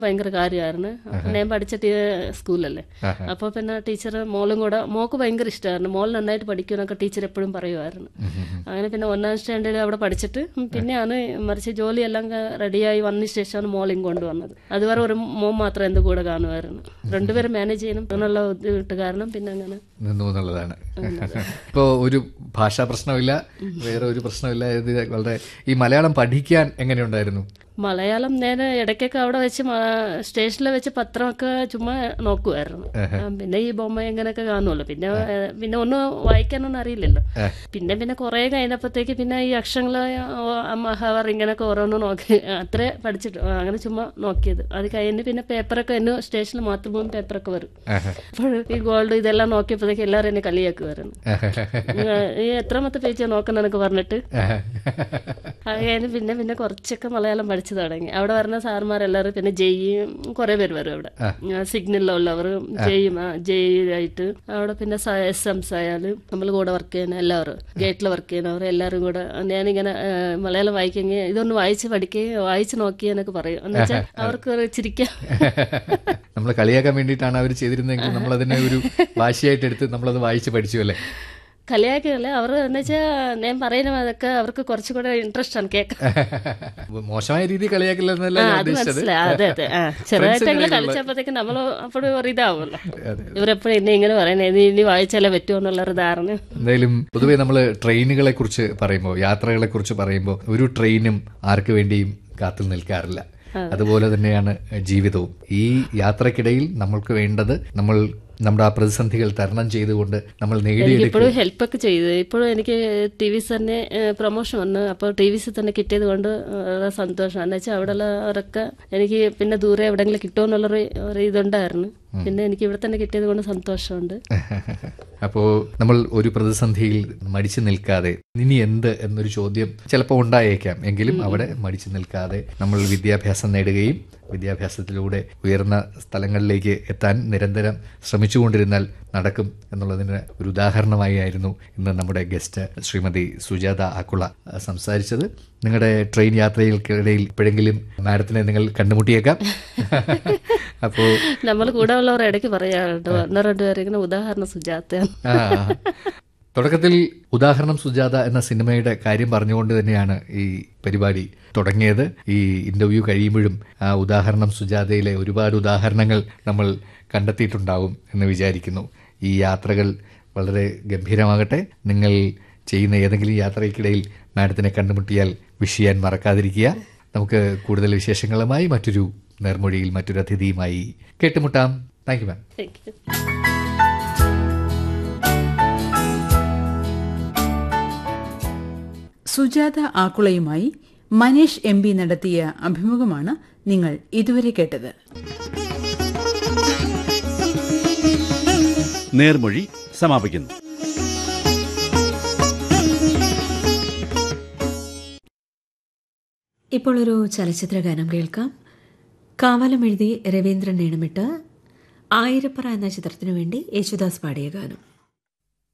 ഭയങ്കര കാര്യമായിരുന്നു അപ്പൊ ഞാൻ പഠിച്ച ടീ- സ്കൂളല്ലേ ആഹാ. അപ്പോൾ പിന്നെ ടീച്ചർ മോളും കൂടെ മോക്ക് ഭയങ്കര ഇഷ്ടമായിരുന്നു മോൾ നന്നായിട്ട് പഠിക്കുമെന്നൊക്കെ ടീച്ചർ എപ്പോഴും പറയുമായിരുന്നു അങ്ങനെ പിന്നെ ഒന്നാം സ്റ്റാൻഡേർഡ് അവിടെ പഠിച്ചിട്ട് പിന്നെയാണ് മറിച്ച് ജോലിയെല്ലാം റെഡിയായി വന്ന ശേഷമാണ് മോളിങ് കൊണ്ടുവന്നത് അതുവരെ ഒരു മോൻ മാത്രം എൻ്റെ കൂടെ കാണുമായിരുന്നു രണ്ടുപേരും മാനേജ് ചെയ്യണം എന്നുള്ള ബുദ്ധിമുട്ട് കാരണം പിന്നെ അങ്ങനെ നിന്നു എന്നുള്ളതാണ് ഇപ്പോൾ ഒരു ഭാഷാ പ്രശ്നമില്ല വേറെ ഒരു പ്രശ്നമില്ല ഇത് വളരെ ഈ മലയാളം പഠിക്കാൻ എങ്ങനെയുണ്ടായിരുന്നു മലയാളം നേരെ ഇടയ്ക്കൊക്കെ അവിടെ വെച്ച് സ്റ്റേഷനിൽ വെച്ച് പത്രമൊക്കെ ചുമ്മാ നോക്കുമായിരുന്നു ആ, പിന്നെ ഈ ബൊമ്മ എങ്ങനെയൊക്കെ കാണുമല്ലോ പിന്നെ ഏ, പിന്നെ ഒന്നും വായിക്കാനൊന്നും അറിയില്ലല്ലോ പിന്നെ പിന്നെ കുറേ കഴിഞ്ഞപ്പോഴത്തേക്ക് പിന്നെ ഈ അക്ഷരങ്ങൾ മഹാവർ ഇങ്ങനെയൊക്കെ ഓരോന്ന് നോക്കി അത്രേ പഠിച്ചിട്ട് ആ, അങ്ങനെ ചുമ്മാ നോക്കിയത് അത് കഴിഞ്ഞ് പിന്നെ പേപ്പറൊക്കെ എന്നെ സ്റ്റേഷനിൽ മാതൃഭൂമി പേപ്പറൊക്കെ വരും അപ്പോൾ ഈ ഗോൾഡ് ഇതെല്ലാം നോക്കിയപ്പോഴത്തേക്ക് എല്ലാവരും എന്നെ കളിയാക്കുമായിരുന്നു ഈ എത്രാമത്തെ പേജ് നോക്കണം എന്നൊക്കെ പറഞ്ഞിട്ട് അത് കഴിഞ്ഞ് പിന്നെ പിന്നെ കുറച്ചൊക്കെ മലയാളം പഠിച്ചു തുടങ്ങി അവിടെ വരുന്ന സാറുമാരെല്ലാവരും പിന്നെ ജെയ്യും കുറെ പേര് വരും അവിടെ സിഗ്നലിലുള്ളവർ ജെയ്യും ജെയ്യായിട്ട് അവിടെ പിന്നെ എസ് എംസ് ആയാലും നമ്മൾ കൂടെ വർക്ക് ചെയ്യുന്ന എല്ലാവരും ഗേറ്റിൽ വർക്ക് ചെയ്യുന്നവർ എല്ലാവരും കൂടെ ഞാനിങ്ങനെ ആ, മലയാളം വായിക്കെങ്കിൽ ഇതൊന്ന് വായിച്ച് പഠിക്കുകയും വായിച്ച് നോക്കിയെന്നൊക്കെ പറയും എന്നുവെച്ചാൽ അവർക്ക് ഒരു ചിരിക്കാം നമ്മൾ കളിയാക്കാൻ വേണ്ടിയിട്ടാണ് അവർ ചെയ്തിരുന്നതെങ്കിൽ നമ്മൾ അതിനെ ഒരു വാശിയായിട്ട് എടുത്ത് നമ്മളത് വായിച്ച് പഠിച്ചു അല്ലേ കളിയാക്കിയല്ല അവർ എന്ന് വെച്ചാൽ ഞാൻ പറയുന്ന അതൊക്കെ അവർക്ക് കുറച്ചുകൂടെ ഇൻട്രസ്റ്റ് ആണ് കേൾക്കാൻ മോശമായ രീതി കളിയാക്കില്ല എന്നല്ല ആ ഞാൻ അത് ഉദ്ദേശിച്ചത് മനസ്സിലായി അതെ അതെ ആ ചെറുതായിട്ടെങ്കിലും കളിച്ചപ്പോഴത്തേക്ക് നമ്മൾ അപ്പോഴും ഒരു ഇതാവുമല്ലോ ഇവരെപ്പോഴും എന്നെ ഇങ്ങനെ പറയുന്നത് ഇത് ഇനി വായിച്ചാലേ പറ്റുമോ എന്നുള്ളൊരു ധാരണ എന്തായാലും പൊതുവെ നമ്മൾ ട്രെയിനുകളെ കുറിച്ച് പറയുമ്പോൾ യാത്രകളെ കുറിച്ച് പറയുമ്പോൾ ഒരു ട്രെയിനും ആർക്ക് വേണ്ടിയും കാത്തു നിൽക്കാറില്ല അതുപോലെ തന്നെയാണ് ജീവിതവും ഈ യാത്രക്കിടയിൽ നമ്മൾക്ക് വേണ്ടത് നമ്മൾ നമ്മുടെ ആ പ്രതിസന്ധികൾ തരണം ചെയ്തുകൊണ്ട് നമ്മൾ നേടിയെടുക്കും ഇപ്പോഴും ഹെൽപ്പൊക്കെ ചെയ്ത് ഇപ്പോഴും എനിക്ക് ടി വി തന്നെ പ്രൊമോഷൻ വന്നു അപ്പോൾ ടി വി സി തന്നെ കിട്ടിയത് കൊണ്ട് വളരെ സന്തോഷമാണ് എന്ന് വെച്ചാൽ അവിടെ ഉള്ളവരൊക്കെ എനിക്ക് പിന്നെ ദൂരെ എവിടെയെങ്കിലും കിട്ടുമെന്നുള്ളൊരു ഒരു ഇതുണ്ടായിരുന്നു പിന്നെ എനിക്ക് ഇവിടെ തന്നെ കിട്ടിയത് കൊണ്ട് സന്തോഷമുണ്ട് അപ്പോൾ നമ്മൾ ഒരു പ്രതിസന്ധിയിൽ മടിച്ചു നിൽക്കാതെ ഇനി എന്ത് എന്നൊരു ചോദ്യം ചിലപ്പോൾ ഉണ്ടായേക്കാം എങ്കിലും അവിടെ മടിച്ചു നിൽക്കാതെ നമ്മൾ വിദ്യാഭ്യാസം നേടുകയും വിദ്യാഭ്യാസത്തിലൂടെ ഉയർന്ന സ്ഥലങ്ങളിലേക്ക് എത്താൻ നിരന്തരം ശ്രമിച്ചുകൊണ്ടിരുന്നാൽ നടക്കും എന്നുള്ളതിന് ഒരു ഉദാഹരണമായി ആയിരുന്നു ഇന്ന് നമ്മുടെ ഗസ്റ്റ് ശ്രീമതി സുജാത ആക്കുള അഹ് സംസാരിച്ചത് നിങ്ങളുടെ ട്രെയിൻ യാത്രകൾക്കിടയിൽ എപ്പോഴെങ്കിലും മാഡത്തിനെ നിങ്ങൾ കണ്ടുമുട്ടിയേക്കാം അപ്പോൾ നമ്മൾ കൂടെ ഉള്ളവർ ഇടയ്ക്ക് പറയാറുണ്ട് ഒന്നോ രണ്ടു പേര് ഇങ്ങനെ ഉദാഹരണം സുജാത്തയാണ് ആ, തുടക്കത്തിൽ ഉദാഹരണം സുജാത എന്ന സിനിമയുടെ കാര്യം പറഞ്ഞുകൊണ്ട് തന്നെയാണ് ഈ പരിപാടി തുടങ്ങിയത് ഈ ഇന്റർവ്യൂ കഴിയുമ്പോഴും ആ ഉദാഹരണം സുജാതയിലെ ഒരുപാട് ഉദാഹരണങ്ങൾ നമ്മൾ കണ്ടെത്തിയിട്ടുണ്ടാവും എന്ന് വിചാരിക്കുന്നു ഈ യാത്രകൾ വളരെ ഗംഭീരമാകട്ടെ നിങ്ങൾ ചെയ്യുന്ന ഏതെങ്കിലും യാത്രയ്ക്കിടയിൽ മാഡത്തിനെ കണ്ടുമുട്ടിയാൽ വിഷ് ചെയ്യാൻ മറക്കാതിരിക്കുക നമുക്ക് കൂടുതൽ വിശേഷങ്ങളുമായി മറ്റൊരു നേർമൊഴിയിൽ മറ്റൊരു അതിഥിയുമായി കേട്ടുമുട്ടാം thank you ma'am thank you Sujatha ആക്കുളയുമായി മനീഷ് എം പി നടത്തിയ അഭിമുഖമാണ് നിങ്ങൾ ഇതുവരെ കേട്ടത് നേർമൊഴി സമാപിക്കുന്നു ഇപ്പോൾ ഒരു ചലച്ചിത്ര ഗാനം കേൾക്കാം കാവലം എഴുതി രവീന്ദ്രൻ നീണമിട്ട് ആയിരപ്പറ എന്ന ചിത്രത്തിനു വേണ്ടി യേശുദാസ് പാടിയ ഗാനം